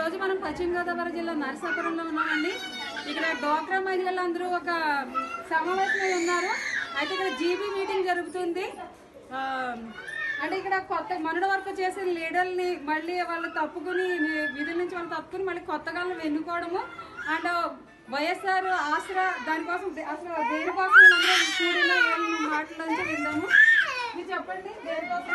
రోజు మనం పశ్చిమ గోదావరి జిల్లా నరసాపురంలో ఉన్నామండి ఇక్కడ డోక్రా మహిళలందరూ ఒక సమావేశమై ఉన్నారు అయితే ఇక్కడ జీబీ మీటింగ్ జరుగుతుంది ఆ, అంటే ఇక్కడ కొత్త మనడ వరకు చేసిన లీడర్ని మళ్ళీ వాళ్ళు తప్పుకుని విధుల నుంచి వాళ్ళు తప్పుకుని మళ్ళీ కొత్తగా వాళ్ళని ఎన్నుకోవడము అండ్ వైఎస్ఆర్ ఆసరా దానికోసం దే- అసలు దేనికోసం వీళ్ళందరూ కూడిన ఏం మాటల నుంచి విందాము మీరు చెప్పండి దేనికోసం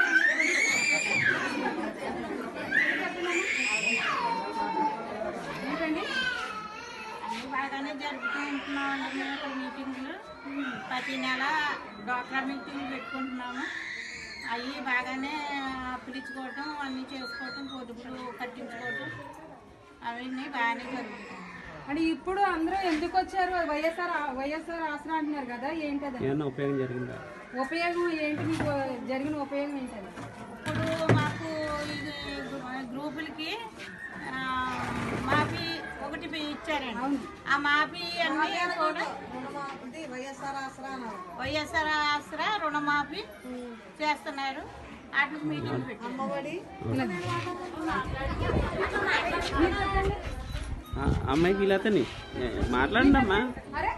ఏంటండి అన్ని బాగానే జరుపుతూ ఉంటున్నామండి మేము ఇక్కడ మీటింగ్లు ప్రతి నెల డ్వాక్రా మీటింగ్లు పెట్టుకుంటున్నాము అవి బాగానే పిలుచుకోవటం అన్నీ చేసుకోవటం పొదుపులు కట్టించుకోవటం అవన్నీ బాగానే జరుగుతాయి అంటే ఇప్పుడు అందరూ ఎందుకు వచ్చారు వైఎస్ఆర్ వైఎస్ఆర్ ఆసరా అంటున్నారు కదా ఏంటది ఏమన్నా ఉపయోగం జరిగిందా ఉపయోగం ఏంటి మీకు జరిగిన ఉపయోగం ఏంటది ఇప్పుడు మాకు ఇది గ్రూపులకి ఆ, మాఫీ ఒకటి ఇచ్చారండి ఆ మాఫీ అన్నీ కూడా వైఎస్ఆర్ ఆసరా రుణమాఫీ చేస్తున్నారు వాటికి మీటింగ్ పెట్టారు ఆ, అమ్మాయికి ఇలా అతని మాట్లాడండి అమ్మా అరే